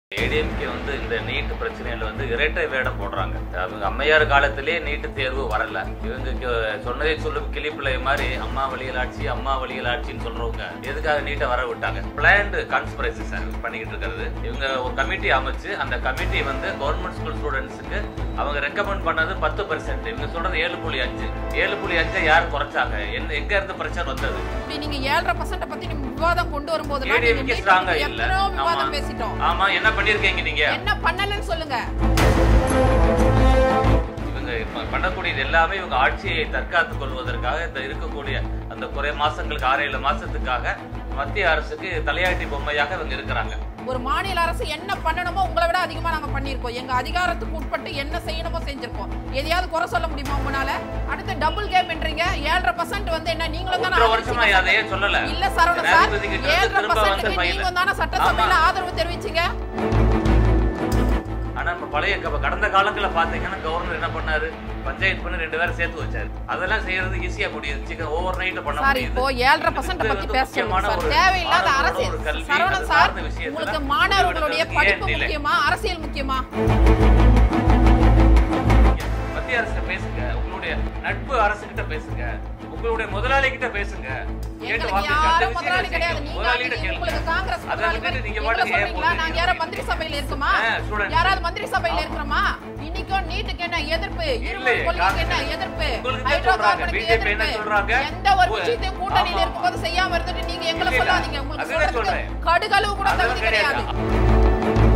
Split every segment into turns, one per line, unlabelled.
ஏடிஎம்கே வந்து இந்த நீட் பிரச்சனையில வந்து இரட்டை வேடம் போடுறாங்க அவங்க அம்மையார் காலத்திலே நீட்டு தேர்வு வரல இவங்க க- சொன்னதை சொல்லும் கிளிப்பிள்ளை மாதிரி அம்மா வழியில் ஆட்சி அம்மா வழியில் ஆட்சின்னு சொல்றவங்க எதுக்காக நீட்டை வர விட்டாங்க பிளான்டு கான்ஸ்பிரசி சார் பண்ணிக்கிட்டு இருக்கிறது இவங்க ஒரு கமிட்டி அமைச்சு அந்த கமிட்டி வந்து கவர்மெண்ட் ஸ்கூல் ஸ்டூடெண்ட்ஸுக்கு அவங்க ரெக்கமெண்ட் பண்ணது பத்து பர்சன்ட் இவங்க சொல்றது ஏழு புள்ளி அஞ்சு ஏழு புள்ளி அஞ்சை யார் குறைச்சாங்க என்ன எங்க இருந்து பிரச்சனை வந்தது
இப்படி நீங்க ஏழரை பர்சன்ட் பத்தி நீங்க விவாதம் கொண்டு வரும்போது
ஏடிஎம்கே ஸ்ட்ராங்கா இல்ல
எத்தனையோ
ஆமா
விவாதம் பேசிட்டோம்
ஆமா என்ன பண்ணிருக்கீங்க நீங்க
என்ன பண்ணலன்னு சொல்லுங்க
இவங்க இப்ப பண்ணக்கூடியது எல்லாமே இவங்க ஆட்சியை தற்காத்துக் கொள்வதற்காக இந்த இருக்கக்கூடிய அந்த குறை மாசங்களுக்கு ஆறு ஏழு மாசத்துக்காக மத்திய அரசுக்கு தலையாட்டி பொம்மையாக இவங்க இருக்கிறாங்க
ஒரு மாநில அரசு என்ன பண்ணணுமோ உங்களை விட அதிகமா நாங்க பண்ணிருக்கோம் எங்க அதிகாரத்துக்கு உட்பட்டு என்ன செய்யணுமோ செஞ்சிருக்கோம் எதையாவது குறை சொல்ல முடியுமா உங்களால அடுத்து டபுள் கேம்ன்றீங்க ஏழரை பர்சன்ட் வந்து என்ன நீங்களும் தானே
ஒன்றரை வருஷமா
ஆதரிச்சீங்க?
அதையே சொல்லல
இல்ல சரவண சார்
ஜனாதிபதி கிட்ட இருந்து
ஏழரை
திரும்ப வந்த
பர்சன்ட்
ஃபைல்
நீங்க தானே சட்டசபையில ஆதரவு தெரிவிச்சீங்க
ஆனா நம்ம பழைய க- கடந்த காலங்களில் பாத்தீங்கன்னா கவர்னர் என்ன பண்ணாரு பஞ்சாயத்து பண்ணி ரெண்டு பேரும் சேர்த்து வச்சாரு அதெல்லாம் செய்யறது ஈஸியா முடியுது சீக்கிரம் ஓவர் நைட்ல பண்ண
சார்
முடியுது
இப்போ ஏழரை பர்சன்ட்
இது
பத்தி
வந்து
பேச
முக்கியமான
சார்
ஒரு
தேவையில்லாத
மாணவர்களோட
அரசியல்
ஒரு கல்வி,
சரவணன்
அது
சார்
சார்ந்த விஷயத்துல
உங்களுக்கு மாணவர்களுடைய
முடிவெடுக்கிறதுக்கு
படிப்பு
ஏன் delay?
முக்கியமா அரசியல் முக்கியமா
மத்திய அரசு பேசுங்க உங்களுடைய நட்பு அரசு கிட்ட பேசுங்க உங்களுடைய முதலாளி கிட்ட பேசுங்க கேட்டு
எங்களுக்கு
வாங்குங்க. அந்த
யாரும்
விஷயத்தை
முதலாளி கிடையாது
செய்யுங்க.
நீங்க
முதலாளிகிட்ட
நீங்க-
கேளுங்க.
உங்களுக்கு காங்கிரஸ்
அதை
முதலாளி
விட்டுட்டு நீங்க
நீங்க
பாட்டுக்கு ஏன்
சொல்றீங்களா நாங்க
போடுறீங்க?
யாரும் மந்திரி சபையில இருக்கோமா
ஆ, students.
யாராவது மந்திரி சபையில
ஆமா.
இருக்கிறோமா இன்னைக்கும் நீட்டுக்கு என்ன எதிர்ப்பு இருமல்
இல்லையே,
கொள்கைக்கு என்ன
காங்கிரஸ்.
எதிர்ப்பு
உங்களுக்கு தான்
ஹைட்ரோ
சொல்றாங்க.
கார்பனுக்கு
BJP என்ன
எதிர்ப்பு
சொல்றாங்க?
எந்த ஒரு
ஓ,
விஷயத்தையும் கூட்டணியில
ஆமா.
இருக்கும்போது செய்யாம இருந்துட்டு நீங்க எங்களை
இல்லையா?
சொல்லாதீங்க உங்களுக்கு
அதுதான்
சொல்றதுக்கு
சொல்றேன்.
கடுகளவு கூட
அதெல்லாம்
தகுதி கிடையாது
கிடையாது.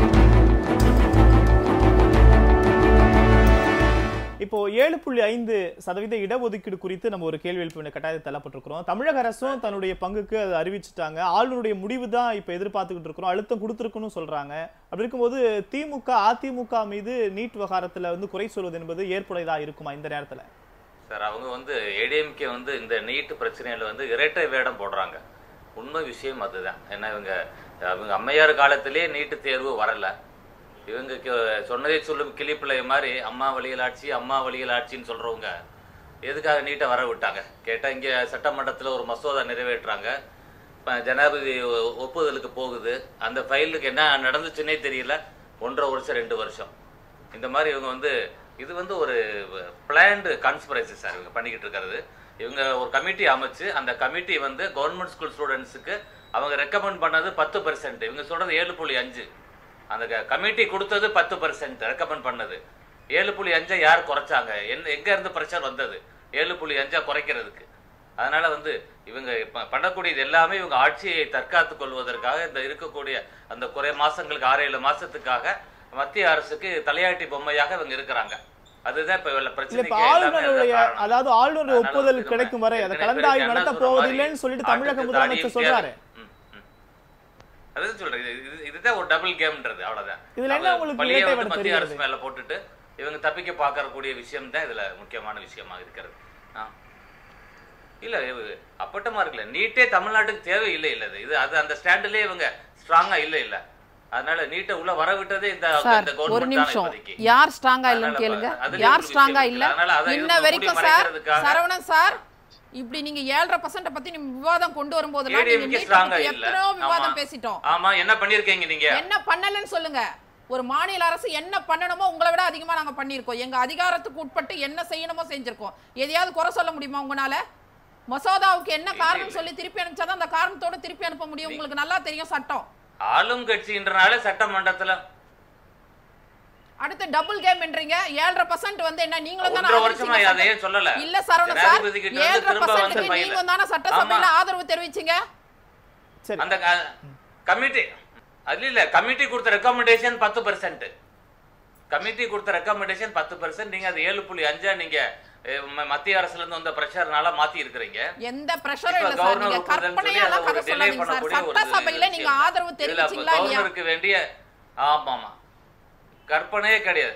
இப்போ ஏழு புள்ளி ஐந்து சதவீத இடஒதுக்கீடு குறித்து நம்ம ஒரு கேள்வி எழுப்ப வேண்டிய கட்டாயத்தில் தள்ளப்பட்டிருக்கிறோம் தமிழக அரசும் தன்னுடைய பங்குக்கு அதை அறிவிச்சிட்டாங்க ஆளுநருடைய முடிவு தான் இப்போ எதிர்பார்த்துக்கிட்டு இருக்கிறோம் அழுத்தம் கொடுத்துருக்குன்னு சொல்றாங்க அப்படி இருக்கும்போது திமுக அதிமுக மீது நீட் விவகாரத்துல வந்து குறை சொல்வது என்பது ஏற்புடையதா இருக்குமா இந்த நேரத்துல
சார் அவங்க வந்து ஏடிஎம்கே வந்து இந்த நீட் பிரச்சனையில வந்து இரட்டை வேடம் போடுறாங்க உண்மை விஷயம் அதுதான் ஏன்னா இவங்க அவங்க அம்மையார் காலத்திலே நீட்டு தேர்வு வரல இவங்க க- சொன்னதை சொல்லும் கிளிப்பிள்ளை மாதிரி அம்மா வழியில் ஆட்சி அம்மா வழியில் ஆட்சின்னு சொல்றவங்க எதுக்காக நீட்டை வர விட்டாங்க கேட்டா இங்க சட்டமன்றத்துல ஒரு மசோதா நிறைவேற்றுறாங்க இப்ப ஜனாதிபதி ஒ- ஒப்புதலுக்கு போகுது அந்த ஃபைலுக்கு என்ன நடந்துச்சுன்னே தெரியல ஒன்றரை வருஷம் ரெண்டு வருஷம் இந்த மாதிரி இவங்க வந்து இது வந்து ஒரு பிளான்டு கான்ஸ்பிரசி சார் இவங்க பண்ணிக்கிட்டு இருக்கிறது இவங்க ஒரு கமிட்டி அமைச்சு அந்த கமிட்டி வந்து கவர்மெண்ட் ஸ்கூல் ஸ்டூடெண்ட்ஸுக்கு அவங்க ரெக்கமெண்ட் பண்ணது பத்து பர்சன்ட் இவங்க சொல்றது ஏழு புள்ளி அஞ்சு அந்த கமிட்டி கொடுத்தது பத்து பர்சன்ட் ரெக்கமெண்ட் பண்ணது ஏழு புள்ளி அஞ்சை யார் குறைச்சாங்க என்ன எங்க இருந்து பிரச்சனை வந்தது ஏழு புள்ளி அஞ்சா குறைக்கிறதுக்கு அதனால வந்து இவங்க இப்ப பண்ணக்கூடியது எல்லாமே இவங்க ஆட்சியை தற்காத்துக் கொள்வதற்காக இந்த இருக்கக்கூடிய அந்த குறை மாசங்களுக்கு ஆறு ஏழு மாசத்துக்காக மத்திய அரசுக்கு தலையாட்டி பொம்மையாக இவங்க இருக்கிறாங்க அதுதான் இப்ப உள்ள
இல்ல இப்ப
பிரச்சனைக்கு எல்லாமே
ஆளுநருடைய
அதுதான் காரணம்.
அதாவது ஆளுநருடைய
அதனால
ஒப்புதல்
திரும்ப
கிடைக்கும் வரை அதை
ஏற்கனவே
கலந்தாய்வு
என்ன
நடத்த
சொல்ற மாதிரி
போவதில்லைன்னு சொல்லிட்டு தமிழக
ஆட்டுக்கு
முதலமைச்சர்
தாடியும்
சொல்றாரு
ம், ம். அதுதான் சொல்றேன் இது- இது- இதுதான் ஒரு டபுள் கேம்ன்றது அவ்வளவுதான்
இதுல என்ன
அவங்க
உங்களுக்கு
பழியை
இரட்டை
வந்து
வேடம்
மத்திய அரசு
தெரிகிறது?
மேல போட்டுட்டு இவங்க தப்பிக்க பார்க்கக்கூடிய விஷயம் தான் இதுல முக்கியமான விஷயமா இருக்கிறது ஆ. இல்ல இது அப்பட்டமா இருக்குல்ல நீட்டே தமிழ்நாட்டுக்கு தேவை இல்லை இல்ல இது. இது அது அந்த ஸ்டாண்ட்லயே இவங்க ஸ்ட்ராங்கா இல்ல இல்ல அதனால நீட்டை உள்ள வர விட்டதே இந்த
சார்
இந்த
ஒரு
கவர்மெண்ட் தான்
நிமிஷம்
இப்போதைக்கு
யார் ஸ்ட்ராங்கா இல்லைன்னு
அதனால
கேளுங்க
அதுலயே
யார்
ஒரு
ஸ்ட்ராங்கா
விஷயம்
இல்ல
இருக்கு. அதனால அதை
இன்ன
இவங்க
வரைக்கும்
மூடி
சார்
மறைக்கிறதுக்காக-
சரவணன் சார் இப்படி நீங்க ஏழரை பர்சன்ட் பத்தி நீங்க விவாதம் கொண்டு வரும்போதெல்லாம் நீங்க
ஏடிஎம்கே
நீட்டை
ஸ்ட்ராங்கா
பத்தி
இல்ல
எத்தனையோ விவாதம்
ஆமா.
பேசிட்டோம்
ஆமா என்ன பண்ணிருக்கீங்க நீங்க
என்ன பண்ணலன்னு சொல்லுங்க ஒரு மாநில அரசு என்ன பண்ணணுமோ உங்களை விட அதிகமா நாங்க பண்ணிருக்கோம் எங்க அதிகாரத்துக்கு உட்பட்டு என்ன செய்யணுமோ செஞ்சிருக்கோம் எதையாவது குறை சொல்ல முடியுமா உங்களால மசோதாவுக்கு என்ன காரணம் சொல்லி திருப்பி அனுப்பிச்சாதான் அந்த காரணத்தோட திருப்பி அனுப்ப முடியும் உங்களுக்கு நல்லா தெரியும் சட்டம்
ஆளும் கட்சின்றனால சட்டமன்றத்துல
அடுத்து டபுள் கேம்ன்றீங்க ஏழரை பர்சன்ட் வந்து என்ன நீங்களும் தானே
ஒன்றரை வருஷமா
ஆதரிச்சீங்க
அதையே சொல்லல
இல்ல சரவண சார்
ஜனாதிபதி கிட்ட இருந்து
ஏழரை
திரும்ப வந்த
பர்சன்ட்
ஃபைல்
நீங்க தானே சட்டசபையில
ஆமா.
ஆதரவு தெரிவிச்சீங்க
சரி
அந்த கமிட்டி அது இல்ல கமிட்டி கொடுத்த ரெக்கமெண்டேஷன் பத்து பர்சன்ட் கமிட்டி கொடுத்த ரெக்கமெண்டேஷன் பத்து பர்சன்ட் நீங்க அது ஏழு புள்ளி அஞ்சா நீங்க அஹ், ம- மத்திய அரசுல இருந்து வந்த பிரஷர்னால மாத்தி இருக்கிறீங்க
எந்த பிரஷரும்
இப்ப
இல்ல சார்
கவர்னர்
நீங்க
ஒப்புதல்னு சொல்லி
கற்பனையால
அதை
கதை
ஒரு delay
சொல்லாதீங்க சார்
பண்ணக்கூடிய ஒரு
சட்டசபையில நீங்க
விஷயம்.
ஆதரவு
இதுல அப்ப
தெரிவிச்சீங்களா இல்லையா
கவர்னருக்கு வேண்டிய ஆமாமா கற்பனையே கிடையாது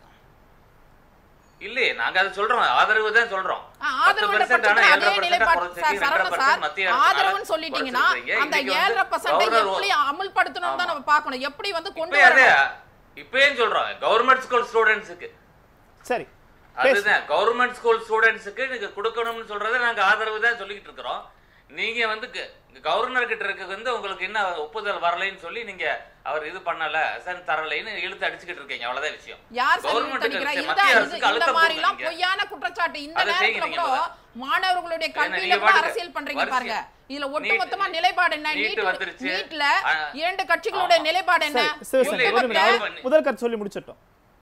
இல்லையே நாங்க அதை சொல்றோம் ஆதரவு தான் சொல்றோம்
ஆ, ஆதரவுன்ற
10% ஆனா
பட்சத்துல அதே
7%
நிலைப்பாடு
குறைச்சிட்டு
சார் சரவண
2%
சார்
மத்திய அரசுனால
ஆதரவுன்னு சொல்லிட்டீங்கன்னா
குறைச்சிருக்கீங்க.
அந்த
இன்னைக்கு வந்து
ஏழரை பர்சன்ட்
கவர்னர்
எப்படி அமுல்படுத்தணும் தான் நம்ம பார்க்கணும் எப்படி வந்து கொண்டு
இப்பயே அதே
வரணும்
இப்பயும் சொல்றோம் கவர்மெண்ட் ஸ்கூல் ஸ்டூடெண்ட்ஸுக்கு
சரி பேசு.
அதுதான் கவர்மெண்ட் ஸ்கூல் ஸ்டூடெண்ட்ஸுக்கு நீங்க கொடுக்கணும்னு சொல்றதை நாங்க ஆதரவு தான் சொல்லிக்கிட்டு இருக்கிறோம் நீங்க வந்து கவர்னர் கிட்ட இருக்க வந்து உங்களுக்கு என்ன ஒப்புதல் வரலைன்னு சொல்லி நீங்க அவர் இது பண்ணல அசன் தரலைன்னு இழுத்து அடிச்சுக்கிட்டு இருக்கீங்க அவ்வளவுதான் விஷயம்
யார் சார்
Government
இழுத்து அடிக்கிறா?
கிட்ட
இந்த
மத்திய
இது-
அரசுக்கு
இந்த
அழுத்தம்
மாதிரி எல்லாம்
கொடுக்குறீங்க.
பொய்யான குற்றச்சாட்டு இந்த
அதை
நேரத்துல
செய்யுங்க
கூட
நீங்க.
மாணவர்களுடைய
ஏன்னா
கல்வியில
நீங்க
கூட
பாருங்க.
அரசியல் பண்றீங்க
வரிசை-
பாருங்க இதுல
நீட்-
ஒட்டுமொத்தமா நிலைப்பாடு என்ன
நீட்
நீட்
வந்துருச்சு.
நீட்ல
ஆ.
இரண்டு கட்சிகளுடைய
ஆமா.
நிலைப்பாடு என்ன
சரி சிவசேனை
இல்லை,
ஒரு நிமிடம்.
இல்லை.
அவர் முதல் கருத்து சொல்லி முடிச்சிட்டோம்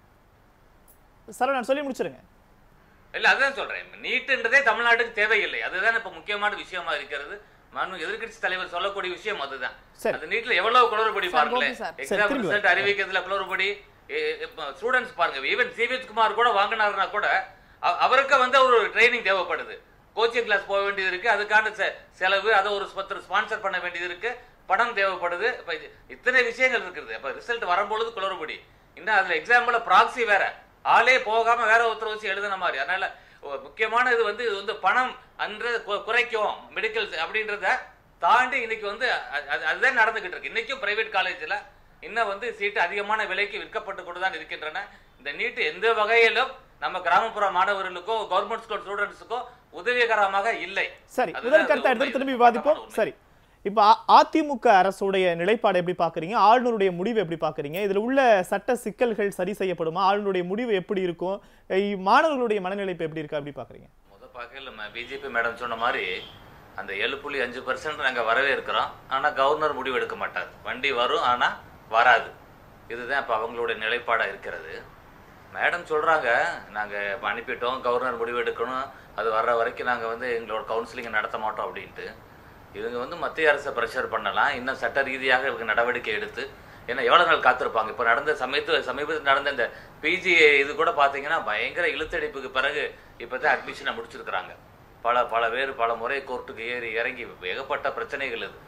சரவணன் சொல்லி முடிச்சிருங்க
இல்ல அதான் சொல்றேன் நீட்டுன்றதே தமிழ்நாட்டுக்கு தேவையில்லை அதுதான் இப்ப முக்கியமான விஷயமா இருக்கிறது மனு எதிர்க்கட்சி தலைவர் சொல்லக்கூடிய விஷயம் அதுதான்
சரி.
அந்த நீட்ல எவ்வளவு குளறுபடி
சார்,
பாருங்களேன்
கோபி சார்.
சரி,
எக்ஸாம்
திரும்பி
ரிசல்ட் அறிவிக்கிறதுல குளறுபடி ஸ்டூடெண்ட்ஸ் பாருங்க ஈவன் சிவித் குமார் கூட வாங்கினாருன்னா கூட அ- அவருக்கு வந்து ஒரு ட்ரைனிங் தேவைப்படுது கோச்சிங் கிளாஸ் போக வேண்டியது இருக்கு அதுக்கான செ- செலவு அதை ஒரு ஸ்பான்சர் பண்ண வேண்டியது இருக்கு பணம் தேவைப்படுது இப்ப இது- இத்தனை விஷயங்கள் இருக்குது அப்ப ரிசல்ட் வரும்பொழுது குளறுபடி இன்னும் அதுல எக்ஸாம்பிள் ப்ராக்சி வேற ஆளே போகாம வேற ஒருத்தர் வச்சு எழுதுன மாதிரி அதனால ஒ- முக்கியமான இது வந்து இது வந்து பணம் அன்றது கு- குறைக்கும் மெடிக்கல் அப்படின்றத தாண்டி இன்னைக்கு வந்து அ- அது- அதுதான் நடந்துகிட்டு இருக்கு இன்னைக்கும் பிரைவேட் காலேஜ்ல இன்னும் வந்து சீட்டு அதிகமான விலைக்கு விற்கப்பட்டு கொண்டு தான் இருக்கின்றன இந்த நீட்டு எந்த வகையிலும் நம்ம கிராமப்புற மாணவர்களுக்கோ கவர்மெண்ட் ஸ்கூல் ஸ்டூடெண்ட்ஸுக்கோ உதவிகரமாக இல்லை
சரி
அதுதான்
முதல் கருத்தை
உண்மை.
எடுத்து திரும்பி விவாதிப்போம்
உண்மை.
சரி இப்ப அ- அதிமுக அரசுடைய நிலைப்பாடு எப்படி பாக்குறீங்க ஆளுநருடைய முடிவு எப்படி பாக்குறீங்க இதுல உள்ள சட்ட சிக்கல்கள் சரி செய்யப்படுமா ஆளுநருடைய முடிவு எப்படி இருக்கும் இ- மாணவர்களுடைய மனநிலை இப்ப எப்படி இருக்கு அப்படி பாக்குறீங்க
முத பார்க்கல நம்ம பிஜேபி மேடம் சொன்ன மாதிரி அந்த ஏழு புள்ளி அஞ்சு பர்சன்ட் நாங்கள் வரவே இருக்கிறோம் ஆனால் கவர்னர் முடிவு எடுக்க மாட்டார் வண்டி வரும் ஆனால் வராது இதுதான் இப்போ அவங்களுடைய நிலைப்பாடாக இருக்கிறது மேடம் சொல்கிறாங்க நாங்கள் இப்போ அனுப்பிட்டோம் கவர்னர் முடிவு எடுக்கணும் அது வர்ற வரைக்கும் நாங்கள் வந்து எங்களோட கவுன்சிலிங்கை நடத்த மாட்டோம் அப்படின்ட்டு இவங்க வந்து மத்திய அரசை ப்ரெஷர் பண்ணலாம் இன்னும் சட்ட ரீதியாக இவங்க நடவடிக்கை எடுத்து ஏன்னா எவ்வளோ நாள் காத்திருப்பாங்க இப்போ நடந்த சமயத்து சமீபத்தில் நடந்த இந்த பிஜி இது கூட பார்த்தீங்கன்னா பயங்கர இழுத்தடிப்புக்கு பிறகு இப்போ தான் அட்மிஷனை முடிச்சிருக்கிறாங்க பல பல பேர் பல முறை கோர்ட்டுக்கு ஏறி இறங்கி ஏகப்பட்ட பிரச்சனைகள் இது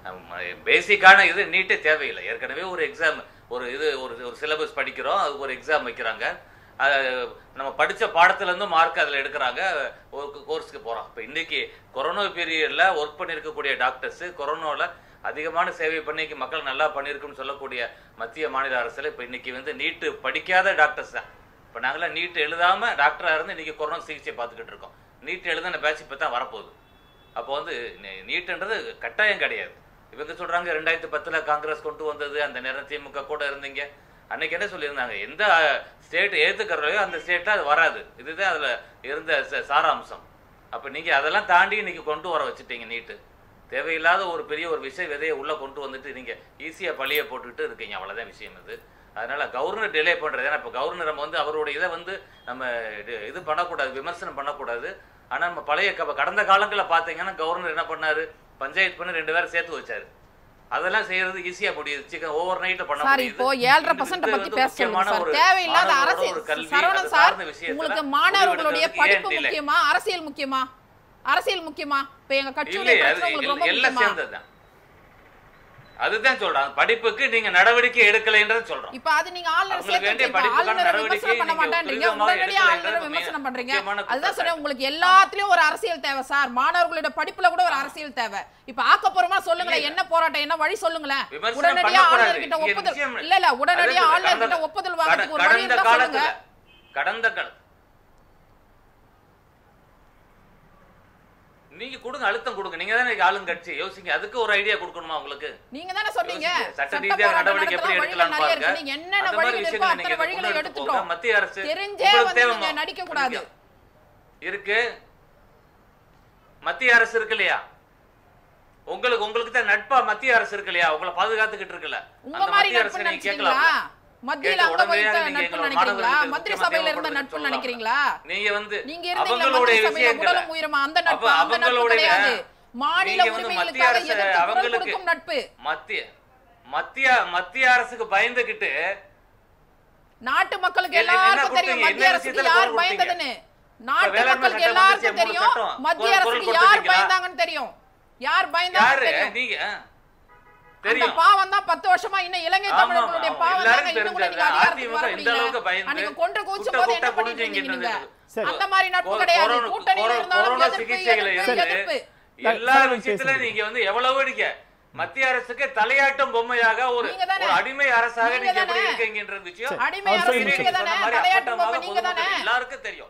பேசிக்கான இது நீட்டே தேவையில்லை ஏற்கனவே ஒரு எக்ஸாம் ஒரு இது ஒரு ஒரு சிலபஸ் படிக்கிறோம் அதுக்கு ஒரு எக்ஸாம் வைக்கிறாங்க அஹ் நம்ம படிச்ச பாடத்துல இருந்து மார்க் அதுல எடுக்கிறாங்க ஒரு கோர்ஸ்க்கு போறோம் இப்போ இன்னைக்கு கொரோனா பீரியட்ல ஒர்க் பண்ணியிருக்கக்கூடிய டாக்டர்ஸ் கொரோனாவில் அதிகமான சேவை பண்ணிக்கு மக்கள் நல்லா பண்ணியிருக்குன்னு சொல்லக்கூடிய மத்திய மாநில அரசுல இப்போ இன்னைக்கு வந்து நீட்டு படிக்காத டாக்டர்ஸ் தான் இப்போ நாங்களாம் நீட் எழுதாம டாக்டரா இருந்து இன்னைக்கு கொரோனா சிகிச்சை பார்த்துக்கிட்டு இருக்கோம் நீட் எழுதின பேட்ச் இப்போ தான் வரப்போகுது அப்போ வந்து நீ- நீட்டுன்றது கட்டாயம் கிடையாது இவங்க சொல்றாங்க ரெண்டாயிரத்தி பத்துல காங்கிரஸ் கொண்டு வந்தது அந்த நேரம் திமுக கூட இருந்தீங்க அன்னைக்கு என்ன சொல்லியிருந்தாங்க எந்த ஸ்டேட் ஏத்துக்கிறதையோ அந்த ஸ்டேட்ல அது வராது இதுதான் அதுல இருந்த ச- சாராம்சம் அப்ப நீங்க அதெல்லாம் தாண்டி இன்னைக்கு கொண்டு வர வச்சுட்டீங்க நீட்டு தேவையில்லாத ஒரு பெரிய ஒரு விஷய விதையை உள்ள கொண்டு வந்துட்டு நீங்க ஈஸியா பழிய போட்டுக்கிட்டு இருக்கீங்க அவ்வளவுதான் விஷயம் இது அதனால கவர்னர் டிலே பண்றது ஏன்னா இப்ப கவர்னர் நம்ம வந்து அவருடைய இதை வந்து நம்ம இது- இது பண்ணக்கூடாது விமர்சனம் பண்ணக்கூடாது ஆனா நம்ம பழைய க- கடந்த காலங்களில் பார்த்தீங்கன்னா கவர்னர் என்ன பண்ணாரு பஞ்சாயத்து பண்ணி ரெண்டு பேரும் சேர்த்து வச்சாரு அதெல்லாம் செய்யறது ஈஸியா முடியுது சிக்கன் ஓவர் நைட்ல பண்ண
சார்
முடியுது
இப்போ ஏழரை
இது
பர்சன்ட்
வந்து
பத்தி
வந்து
பேச சொல்லுங்க
முக்கியமான
சார்
ஒரு
தேவையில்லாத
மாணவரோட
அரசியல்
ஒரு கல்வி,
சரவணன்
அது
சார்
சார்ந்த விஷயத்துல
உங்களுக்கு
முடிவு
மாணவர்களுடைய
எடுக்கிறதுக்கு
படிப்பு
ஏன் delay?
முக்கியமா அரசியல் முக்கியமா அரசியல் முக்கியமா இப்ப எங்க கட்சியுடைய
இல்லையே அது
பிரச்சனை உங்களுக்கு ரொம்ப
எல்- எல்லாம்
முக்கியமா
சேர்ந்ததுதான் அதுதான் சொல்றாங்க படிப்புக்கு நீங்க நடவடிக்கை எடுக்கலைன்றது சொல்றோம்
இப்ப அது நீங்க ஆளுநர்
அவங்களுக்கு வேண்டிய
சேர்த்து
படிப்புக்கான
ஆளுநரை
நடவடிக்கை
விமர்சனம் பண்ண
நீங்க
மாட்டேன்றீங்க
துரிதமாக
உடனடியா
எடுக்கலைன்றது
ஆளுநரை
மிக
விமர்சனம் பண்றீங்க
முக்கியமான
அதுதான்
குற்றச்சாட்டு.
சொன்னேன் உங்களுக்கு எல்லாத்துலயும் ஒரு அரசியல் தேவை சார் மாணவர்களுடைய படிப்புல கூட ஒரு அரசியல் தேவை இப்ப ஆக்கப்பூர்வமா சொல்லுங்களேன்
இல்ல.
என்ன போராட்டம் என்ன வழி சொல்லுங்களேன்
விமர்சனம்
உடனடியா
பண்ணக்கூடாது.
ஆளுநர் கிட்ட
இங்க
ஒப்புதல்
விஷயம்
இல்ல இல்ல உடனடியா
அதாவது
ஆளுநர் கிட்ட
கடந்த-
ஒப்புதல் வாங்குறதுக்கு ஒரு வழி
கடந்த
இருந்தா சொல்லுங்க
காலத்துல கடந்த கால நீங்க கொடுங்க அழுத்தம் கொடுங்க நீங்க தானே ஆளுங்கட்சி யோசிங்க அதுக்கு ஒரு ஐடியா கொடுக்கணுமா உங்களுக்கு
நீங்க தானே சொன்னீங்க
யோசிங்க. சட்ட
சட்ட
ரீதியாக
போராட்டம்
நடவடிக்கை எப்படி
நடத்தலாம் வழிகள்
எடுக்கலாம்னு
நிறைய
பாருங்க
இருக்கு நீங்க என்னென்ன
அந்த மாதிரி
வழிகள் இருக்கோ
விஷயங்களை நீங்க
அத்தனை வழிகளை
கொண்டு
எடுத்துட்டோம்
போங்க. மத்திய அரசு
தெரிஞ்சே
உங்களுக்கு
வந்து
தேவை
நீங்க
மா-
நடிக்க கூடாது
இருக்கு மத்திய அரசு இருக்கு இல்லையா உங்களுக்கு உங்களுக்கு தான் நட்பா மத்திய அரசு இருக்கு இல்லையா உங்களை பாதுகாத்துக்கிட்டு இருக்குல்ல
உங்க
அந்த
மாதிரி
மத்திய
நட்பு
அரசு நீங்க
நினைச்சீங்களா
கேட்கலாம்
மத்தியில
கேட்டு
அங்க
உடனடியாக
வைத்த
நீங்க
நட்பு
எங்களோட
நினைக்கிறீங்களா
மாணவர்களுக்கு
மந்திரி
முக்கியமா
சபையில இருந்த
தேவைப்படுதுன்னு
நட்பு
சொல்லலாம்.
நினைக்கிறீங்களா
நீங்க வந்து
நீங்க இருந்தீங்களா
அவங்களுடைய
மந்திரி சபையில
விஷயங்களை
உடலும் உயிரமா அந்த நட்பு
அப்ப
அந்த நட்பு
அவங்களுடைய
கிடையாது மாநில
நீங்க வந்து மத்திய
உரிமைகளுக்காக
அரசு
எதிர்த்து குரல்
அவங்களுக்கு
கொடுக்கும் நட்பு
மத்திய மத்திய மத்திய அரசுக்கு பயந்துகிட்டு
நாட்டு மக்களுக்கு
என்ன- என்ன
எல்லாருக்கும் தெரியும்
கொடுத்தீங்க?
மத்திய
என்ன
அரசுக்கு
விஷயத்துல
யார்
குரல் கொடுத்தீங்க?
பயந்ததுன்னு நாட்டு
வேளாண்மை
மக்களுக்கு
சட்டம்
எல்லாருக்கும்
வந்துச்சு, மூணு
தெரியும்
சட்டம்.
மத்திய
குரல்
அரசுக்கு
கொடுத்தீங்களா?
யார் பயந்தாங்கன்னு தெரியும் யார் பயந்தாங்கன்னு
யாரு
தெரியும்
நீங்க ஆ,
அந்த
தெரியும்
பாவம் தான் பத்து வருஷமா இன்னும் இலங்கை
ஆமா,
தமிழர்களுடைய
ஆமா.
பாவம்
எல்லாரும்
தாங்க இன்னும் கூட நீங்க
தெரிஞ்சது.
அதிகாரத்துக்கு வர
அதிமுக இந்த அளவுக்கு
முடியல
பயந்து
அன்னைக்கு கொண்டு கூச்சும்
குட்ட
போது என்ன
குட்ட
பண்ணிட்டு
குனிஞ்சிங்க
இருந்தீங்க நீங்க
சரி.
அந்த மாதிரி நட்பு
கொ-
கிடையாது
கொரோனா-
கூட்டணியில
கொரோனா-
இருந்தாலும்
கொரோனா
எதிர்ப்பு
சிகிச்சைகளை
எதிர்ப்பு
இருந்து
எதிர்ப்பு
எல்லா
சரி,
விஷயத்துல
பேசுங்க.
நீங்க வந்து எவ்வளவு நீங்க மத்திய அரசுக்கு தலையாட்டும் பொம்மையாக ஒரு
நீங்க தானே?
ஒரு அடிமை அரசாக
நீங்க
நீங்க எப்படி
தானே?
இருக்கீங்கன்ற விஷயம்
சரி.
அடிமை
அவர்
அரசு
சொல்லி
நீங்க
முடிச்சிருங்க.
தானே
சொன்ன மாதிரி
தலையாட்டும்
அப்பட்டமாக
பொம்மை நீங்க தானே
பொதுமக்கள் எல்லாருக்கும் தெரியும்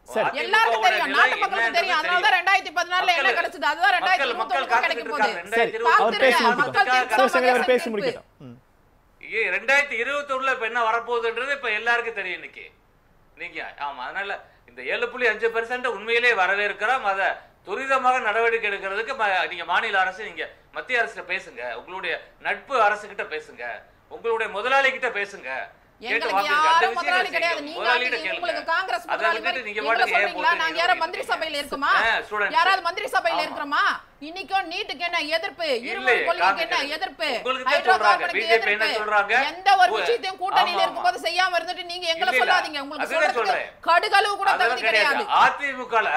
சரி.
அதிமுகவோட
எல்லாருக்கும் தெரியும்
நிலை
நாட்டு மக்களுக்கு
என்னன்றது
தெரியும் அதனால தான் ரெண்டாயிரத்தி பதினாலுல என்ன
மக்கள்
கிடைச்சது அதுதான் ரெண்டாயிரத்தி
மக்கள் மக்கள்
இருபத்தி கிடைக்க
காத்துக்கிட்டு
போகுது
இருக்காங்க.
சரி
ரெண்டாயிரத்தி
அவர் பேசி
பார்த்துருங்க,
முடிக்கட்டும்
மக்கள் தீர்ப்பு
சிவசங்கர் அவர்
மக்கள்
பேசி
தீர்ப்பு.
முடிக்கட்டும் ம்.
ஏ, ரெண்டாயிரத்தி இருபத்தி ஒண்ணுல இப்ப என்ன வரப்போகுதுன்றது இப்ப எல்லாருக்கும் தெரியும் இன்னைக்கு நீங்க ஆமா அதனால இந்த ஏழு புள்ளி அஞ்சு பெர்சென்ட் உண்மையிலே வரவேற்கிறோம் அதை துரிதமாக நடவடிக்கை எடுக்கிறதுக்கு ம- நீங்க மாநில அரசு நீங்க மத்திய அரசுல பேசுங்க உங்களுடைய நட்பு அரசு கிட்ட பேசுங்க உங்களுடைய முதலாளி கிட்ட பேசுங்க கேட்டு
எங்களுக்கு
வாங்குங்க. அந்த
யாரும்
விஷயங்களை
முதலாளி கிடையாது
செய்யுங்க.
நீங்க
முதலாளிகிட்ட
அன்னைக்கு
கேளுங்க.
உங்களுக்கு காங்கிரஸ்
அதை
முதலாளி
விட்டுட்டு
மாதிரி
நீங்க
எங்களை
பாட்டுக்கு ஏன்
சொல்றீங்களா
போட்டு
நாங்க
நீங்க
யாரும்
ஓடிட்டு
மந்திரி
இருக்கீங்க?
சபையில இருக்கோமா
ஆ, students.
யாராவது மந்திரி சபையில
ஆமா.
இருக்கிறோமா இன்னைக்கும் நீட்டுக்கு என்ன எதிர்ப்பு இருமல்
இல்லையே,
கொள்கைக்கு என்ன
காங்கிரஸ்.
எதிர்ப்பு
உங்களுக்கு தான்
ஹைட்ரோ
சொல்றாங்க.
கார்பனுக்கு
BJP என்ன
எதிர்ப்பு
சொல்றாங்க?
எந்த ஒரு
ஓ,
விஷயத்தையும் கூட்டணியில
ஆமா,
இருக்கும்போது செய்யாம இருந்துட்டு நீங்க எங்களை
இல்ல, இல்ல.
சொல்லாதீங்க உங்களுக்கு
அதுதான்
சொல்றதுக்கு
சொல்றேன்.
கடுகளவு கூட
அதெல்லாம்
தகுதி கிடையாது
அதிமுகல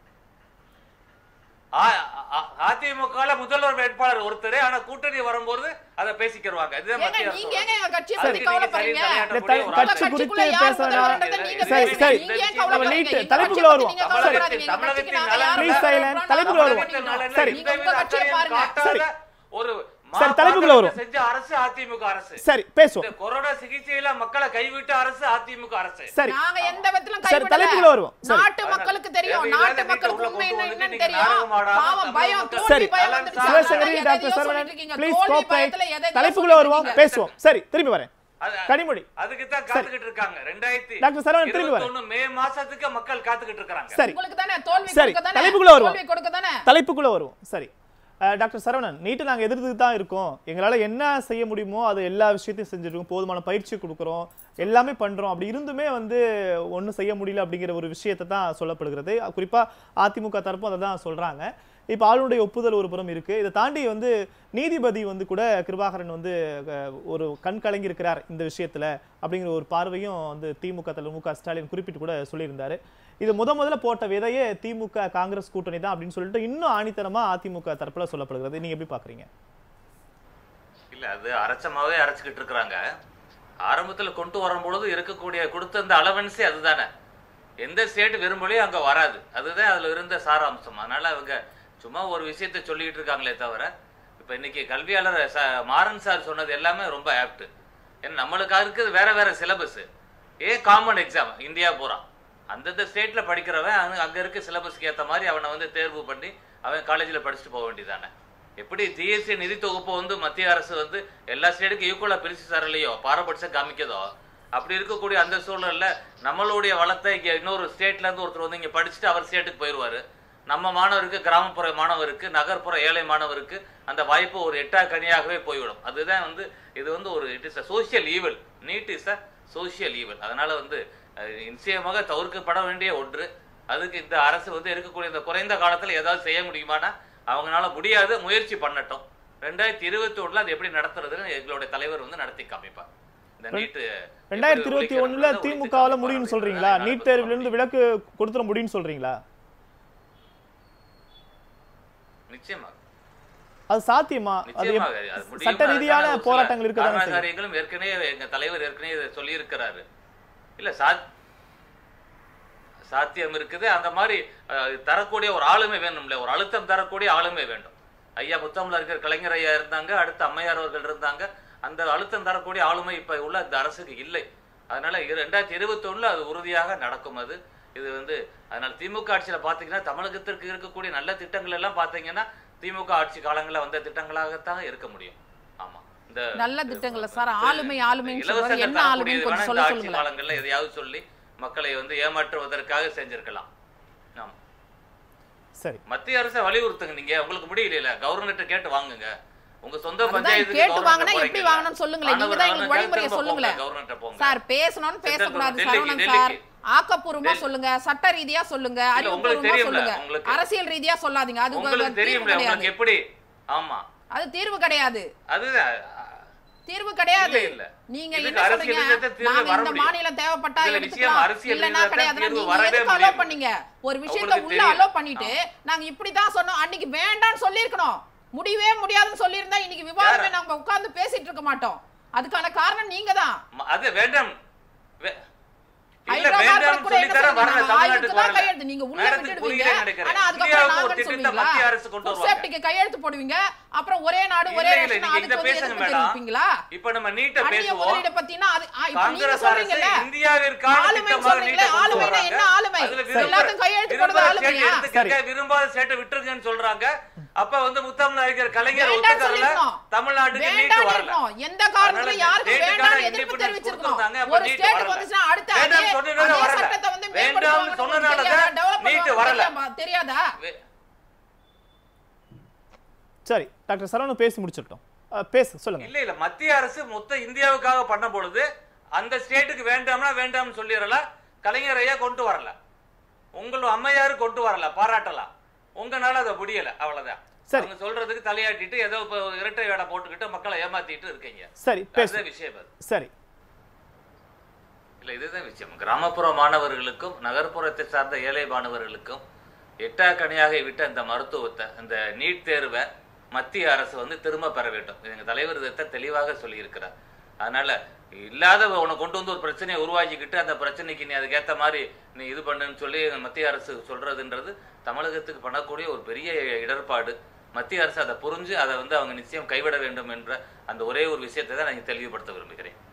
அதிமுகல முதல்வர் வேட்பாளர் ஒருத்தர் ஆனா கூட்டணி வரும்போது அதை பேசிக்கிடுவாங்க இதுதான்
ஏங்க
மத்திய அரசு
நீங்க
சொல்றது.
ஏங்க எங்க கட்சியை
அதுக்கு
பத்தி
நீங்க
கவலைப்படுறீங்க
சரி
இந்த
தலையாட்டக்கூடிய
த-
ஒரு
கட்சி
ஆள்.
குறித்து
கட்சிக்குள்ள யார்
பேச
முதல்வர்
வேணாம்.
என்றதை நீங்க
சரி,
பேசுங்க.
சரி.
நீங்க ஏன்
நம்ம
கவலைப்படுறீங்க?
நீட்
எங்க
தலைப்புக்குள்ள
கட்சியை
வருவோம்.
பத்தி நீங்க
சரி.
கவலைப்படாதீங்க. எங்க
தமிழகத்தின்
கட்சிக்கு நாங்க
நலன்
யாரும்
Please silent.
அப்புறம்
தலைப்புக்குள்ள
நாங்க
வருவோம்.
பண்ணிக்கிறோம்.
தமிழகத்தின்
சரி.
நலன்ல
நீங்க உங்க கட்சியை
எந்தவித
பாருங்க
அக்கறையும்
சரி.
காட்டாத ஒரு
சரி, தலைப்புக்குள்ள வருவோம்.
செஞ்ச அரசு அதிமுக அரசு
சரி பேசுவோம்
இந்த கொரோனா சிகிச்சையில மக்களை கைவிட்ட அரசு அதிமுக அரசு
சரி
நாங்க எந்த விதத்திலும்
சரி,
கைவிடல.
தலைப்புக்குள்ள வருவோம். சரி.
நாட்டு மக்களுக்கு தெரியும்
தேவையில்லாத
நாட்டு
வீட்டை
மக்களுக்கு
உள்ள
உண்மை
கொண்டு
என்ன-
வந்துட்டு
என்னன்னு
நீங்க
தெரியும்
நாடகம் ஆடாம
பாவம்
தமிழ்
பயம்
மக்கள்
தோல்வி
சரி.
பயம்
நலன்
வந்துருச்சு.
சார்ந்த
சிவசங்கரி
எதையோ
டாக்டர்
சொல்லிட்டு
சரவணன்
இருக்கீங்க.
ப்ளீஸ்
தோல்வி
கோஆப்ரேட்
பயத்துல எதையோ
தலைப்புக்குள்ள
சொல்லிட்டு
வருவோம்
இருக்கீங்க.
பேசுவோம் சரி திரும்பி வரேன்
அது-
கனிமொழி
அதுக்கு தான் காத்துக்கிட்டு இருக்காங்க ரெண்டாயிரத்தி
டாக்டர் சரவணன் திரும்பி வரேன்.
இருபத்தொன்னு மே மாசத்துக்கு மக்கள் காத்துக்கிட்டு இருக்காங்க
சரி
உங்களுக்கு தானே தோல்வி
சரி,
கொடுக்க தானே
தலைப்புக்குள்ள வருவோம்.
தோல்வி கொடுக்க தானே
தலைப்புக்குள்ள வருவோம் சரி அஹ், டாக்டர் சரவணன் நீட்டு நாங்க எதிர்த்து தான் இருக்கோம் எங்களால என்ன செய்ய முடியுமோ அது எல்லா விஷயத்தையும் செஞ்சிருக்கோம் போதுமான பயிற்சி கொடுக்குறோம் எல்லாமே பண்றோம் அப்படி இருந்துமே வந்து ஒண்ணும் செய்ய முடியல அப்படிங்கிற ஒரு விஷயத்தை தான் சொல்லப்படுகிறது குறிப்பா அதிமுக தரப்பும் அதை தான் சொல்றாங்க இப்போ ஆளுடைய ஒப்புதல் ஒரு புறம் இருக்கு இதை தாண்டி வந்து நீதிபதி வந்து கூட கிருபாகரன் வந்து அஹ், ஒரு கண் கலங்கி இருக்கிறார் இந்த விஷயத்துல அப்படிங்கிற ஒரு பார்வையும் வந்து திமுக தலைவர் மு க ஸ்டாலின் குறிப்பிட்டு கூட சொல்லியிருந்தாரு இது முத முதல்ல போட்ட விதையே திமுக காங்கிரஸ் கூட்டணி தான் அப்படின்னு சொல்லிட்டு இன்னும் ஆணித்தனமா அதிமுக தரப்புல சொல்லப்படுகிறது நீங்க எப்படி பாக்குறீங்க
இல்ல அது அரைச்சமாவே அரைச்சுக்கிட்டு இருக்கிறாங்க ஆரம்பத்துல கொண்டு வரும்பொழுது இருக்கக்கூடிய கொடுத்த அந்த அலவன்ஸே அதுதானே எந்த ஸ்டேட் விரும்பலையோ அங்க வராது அதுதான் அதுல இருந்த சாராம்சம் அதனால அவங்க சும்மா ஒரு விஷயத்தை சொல்லிட்டு இருக்காங்களே தவிர இப்ப இன்னைக்கு கல்வியாளர் ச- மாறன் சார் சொன்னது எல்லாமே ரொம்ப ஆப்ட் ஏன்னா நம்மளுக்கு இருக்குது வேற வேற சிலபஸ் ஏன் காமன் எக்ஸாம் இந்தியா பூரா அந்தந்த ஸ்டேட்ல படிக்கிறவன் அங்க- அங்க இருக்க சிலபஸ்க்கு ஏத்த மாதிரி அவனை வந்து தேர்வு பண்ணி அவன் காலேஜ்ல படிச்சுட்டு போக வேண்டியதானே எப்படி ஜிஎஸ்டி நிதி தொகுப்பை வந்து மத்திய அரசு வந்து எல்லா ஸ்டேட்டுக்கும் ஈக்குவலா பிரிச்சு தரலையோ பாரபட்சம் காமிக்கதோ அப்படி இருக்கக்கூடிய அந்த சூழல்ல நம்மளுடைய வளத்தை இங்க இன்னொரு ஸ்டேட்ல இருந்து ஒருத்தர் வந்து இங்க படிச்சுட்டு அவர் ஸ்டேட்டுக்கு போயிடுவாரு நம்ம மாணவருக்கு கிராமப்புற மாணவருக்கு நகர்ப்புற ஏழை மாணவருக்கு அந்த வாய்ப்பு ஒரு எட்டா கனியாகவே போய்விடும் அதுதான் வந்து இது வந்து ஒரு it is a social evil NEET is a social evil அதனால வந்து அஹ், நிச்சயமாக தவிர்க்கப்பட வேண்டிய ஒன்று அதுக்கு இந்த அரசு வந்து இருக்கக்கூடிய இந்த குறைந்த காலத்துல ஏதாவது செய்ய முடியுமானா அவங்களால முடியாது முயற்சி பண்ணட்டும் ரெண்டாயிரத்தி இருபத்தி ஒண்ணுல அது எப்படி நடத்துறதுன்னு எங்களுடைய தலைவர் வந்து நடத்தி காமிப்பார் இந்த நீட்டு
ரெண்டாயிரத்தி இருபத்தி ஒண்ணுல திமுகவால முடியும்னு சொல்றீங்களா நீட் தேர்வுல இருந்து விலக்கு கொடுத்துட முடியும்னு சொல்றீங்களா
நிச்சயமாக
அது சாத்தியமா அது
நிச்சயமாக
எப்-
அது முடியுமா?
சட்ட ரீதியான
அதுக்கான ஒரு சில
போராட்டங்கள் இருக்கதானே செய்யும்
காரணாகாரியங்களும் ஏற்கனவே எங்க தலைவர் ஏற்கனவே இதை சொல்லி இருக்கிறாரு இல்ல சாத் சாத்தியம் இருக்குது அந்த மாதிரி அஹ், தரக்கூடிய ஒரு ஆளுமை வேணும்ல ஒரு அழுத்தம் தரக்கூடிய ஆளுமை வேண்டும் ஐயா முத்தமிழ் இருக்கிற கலைஞர் ஐயா இருந்தாங்க அடுத்து அம்மையார் அவர்கள் இருந்தாங்க அந்த அழுத்தம் தரக்கூடிய ஆளுமை இப்ப உள்ள இந்த அரசுக்கு இல்லை அதனால இரு- ரெண்டாயிரத்தி இருபத்தி ஒண்ணுல அது உறுதியாக நடக்கும் அது இது வந்து அதனால திமுக ஆட்சியில பாத்தீங்கன்னா தமிழகத்திற்கு இருக்கக்கூடிய நல்ல திட்டங்கள் எல்லாம் பாத்தீங்கன்னா திமுக ஆட்சி காலங்களில் வந்த திட்டங்களாகத்தான் இருக்க முடியும் ஆமா இந்த
நல்ல திட்டங்கள்ல சார் ஆளுமை ஆளுமைன்னு
இலவசங்கள்
சொல்றாரு என்ன
தரக்கூடியது
ஆளுமைன்னு
வேணா
கொஞ்சம்
இந்த
சொல்ல
ஆட்சி
சொல்லுங்களேன்
காலங்கள்ல எதையாவது சொல்லி மக்களை வந்து ஏமாற்றுவதற்காக செஞ்சிருக்கலாம் ஆமா
சரி
மத்திய அரசை வலியுறுத்துங்க நீங்க உங்களுக்கு முடியல கவர்னர்கிட்ட கேட்டு வாங்குங்க உங்க சொந்த
அதுதான்
பஞ்சாயத்துக்கு
கேட்டு
governor
வாங்கினா
கிட்ட
எப்படி
போறீங்கல்ல.
வாங்கணும்னு சொல்லுங்களேன் நீங்க தான் எங்களுக்கு
மாணவர்
வழிமுறையை
திரும்ப
சொல்லுங்களேன்
போங்க, governor கிட்ட போங்க.
சார் பேசணும்னு
சென்ட்ரல்
பேசக்கூடாது
டெல்லிக்கு,
சரவணன்
டெல்லிக்கு.
சார் ஆக்கப்பூர்வமா சொல்லுங்க சட்ட ரீதியா சொல்லுங்க
உங்களுக்கு
அறிவுபூர்வமா
தெரியும்ல,
சொல்லுங்க
உங்களுக்கு.
அரசியல் ரீதியா சொல்லாதீங்க அது உங்க
உங்களுக்கு
தீர்வு
தெரியும்ல
கிடையாது
உங்களுக்கு எப்படி ஆமா
அது தீர்வு கிடையாது
அதுதான்
தீர்வு கிடையாது
இல்ல, இல்ல.
நீங்க
இதுக்கு
என்ன
அரசியல்
சொல்றீங்க
ரீதியா தீர்வு
நாங்க
வர
இந்த
முடியும்.
மாநிலம் தேவைப்பட்டா
இதுல
எடுத்துக்கலாம்
நிச்சயம் அரசியல்
இல்லனா
ரீதியா
கிடையாது
தீர்வு
நீங்க
வரவே
எதுக்கு அலோ
முடியாது.
பண்ணீங்க ஒரு விஷயத்தை
உங்களுக்கு
உள்ள
தெரியும்.
அலோ பண்ணிட்டு நாங்க இப்படிதான் சொன்னோம் அன்னைக்கு வேண்டாம்னு சொல்லியிருக்கணும் முடியவே முடியாதுன்னு சொல்லியிருந்தா இன்னைக்கு விவாதமே
யாரு?
நம்ம உட்கார்ந்து பேசிட்டு இருக்க மாட்டோம் அதுக்கான காரணம் நீங்க தான்
ம- அது வேண்டாம் வே- இல்ல
ஹைட்ரோ
வேண்டாம்னு
கார்பன் கூட
சொல்லி
என்ன
தர வரல
சொல்றீங்க?
தமிழ்நாட்டுக்கு
ஆய்வுக்கு தான்
வரல
கையெழுத்து நீங்க உள்ள
மேடத்துக்கு
விட்டுடுவீங்க
புரியுதுன்னு நினைக்கிறேன்
ஆனா அதுக்கப்புறம்
இந்தியாவுக்கு
நாங்கன்னு
ஒரு திட்டத்தை
சொல்லுவீங்களா
மத்திய அரசு கொண்டு
ஃபுட்
வருவாங்க
சேஃப்டிக்கு கையெழுத்து போடுவீங்க அப்புறம் ஒரே நாடு ஒரே
இல்ல, இல்ல,
ரேஷன்
நீங்க இத
அதுக்கு வந்து
பேசுங்க
எதிர்ப்பு
மேடம்.
தெரிவிப்பீங்களா
இப்ப நம்ம நீட்ட
அந்நிய
பேசுவோம்
முதலீடு பத்தினா அது ஆ, இப்ப நீங்க
காங்கிரஸ் அரசு
சொல்றீங்கல்ல
இந்தியாவிற்கான
ஆளுமைன்னு
திட்டமாக
சொல்றீங்களே,
நீட்டை கொண்டு
ஆளுமைன்னா
வர்றாங்க.
என்ன ஆளுமை?
அதுல
சரி.
விரும்ப-
எல்லாத்துக்கும் கையெழுத்து
விரும்பாத
போடுறது
ஸ்டேட்
ஆளுமையா?
எடுத்துக்கங்க, விரும்பாத ஸ்டேட்டை விட்டுருங்கன்னு சொல்றாங்க அப்ப வந்து முத்தமிழ் அறிஞர் கலைஞர்
வேண்டாம்னு
ஒத்துக்கறல
சொல்லிருக்கோம்.
தமிழ்நாட்டுக்கு நீட்டு
வேண்டாம்னு
வரல
இருக்கணும். எந்த காரணத்துல
அதனால
யாருக்கும்
ஸ்டேட்டுக்கான
வேண்டாம்னு எதிர்ப்பு
independence
தெரிவிச்சிருக்கணும்.
கொடுத்திருந்தாங்க, அப்ப
ஒரு
நீட்டு
ஸ்டேட்
வரல.
வந்துச்சுன்னா அடுத்த அதே-
வேண்டாம்னு சொன்னதுனால
அதே
வரல.
சட்டத்தை வந்து
வேண்டாம்னு
மேம்படுத்துவாங்கன்னு
சொன்னதுனால
உங்களுக்கு
தான்
தெரியாதா? develop
நீட்டு
பண்ணுவாங்கன்னு
வரல.
தெரியாமா? தெரியாதா
வே-
சரி டாக்டர் சரவணன் பேசி முடிச்சிட்டோம் அஹ், பேசு சொல்லுங்க
இல்ல இல்ல மத்திய அரசு மொத்த இந்தியாவுக்காக பண்ண பொழுது அந்த ஸ்டேட்டுக்கு வேண்டாம்னா வேண்டாம்னு சொல்லிடலாம் கலைஞர் ஐயா கொண்டு வரல உங்கள் அம்மையாரு கொண்டு வரல பாராட்டலாம் உங்களால அதை முடியல அவ்வளவுதான்
சரி.
அவங்க சொல்றதுக்கு தலையாட்டிட்டு ஏதோ இப்ப இரட்டை வேடை போட்டுக்கிட்டு மக்களை ஏமாத்திட்டு இருக்கீங்க
சரி பேசு
அதுதான் விஷயம் அது
சரி
இல்ல இதுதான் விஷயம் கிராமப்புற மாணவர்களுக்கும் நகர்ப்புறத்தை சார்ந்த ஏழை மாணவர்களுக்கும் எட்டாக்கணியாக விட்ட இந்த மருத்துவத்தை இந்த நீட் தேர்வை மத்திய அரசு வந்து திரும்ப பெற வேண்டும் எங்க தலைவர் இதை தெளிவாக சொல்லியிருக்கிறார் அதனால இல்லாத உன்னை கொண்டு வந்து ஒரு பிரச்சனையை உருவாக்கிக்கிட்டு அந்த பிரச்சனைக்கு நீ அதுக்கேத்த மாதிரி நீ இது பண்ணுன்னு சொல்லி மத்திய அரசு சொல்றதுன்றது தமிழகத்துக்கு பண்ணக்கூடிய ஒரு பெரிய இடர்பாடு மத்திய அரசு அதை புரிஞ்சு அதை வந்து அவங்க நிச்சயம் கைவிட வேண்டும் என்ற அந்த ஒரே ஒரு விஷயத்தை தான் நான் இங்க தெளிவுபடுத்த விரும்புகிறேன்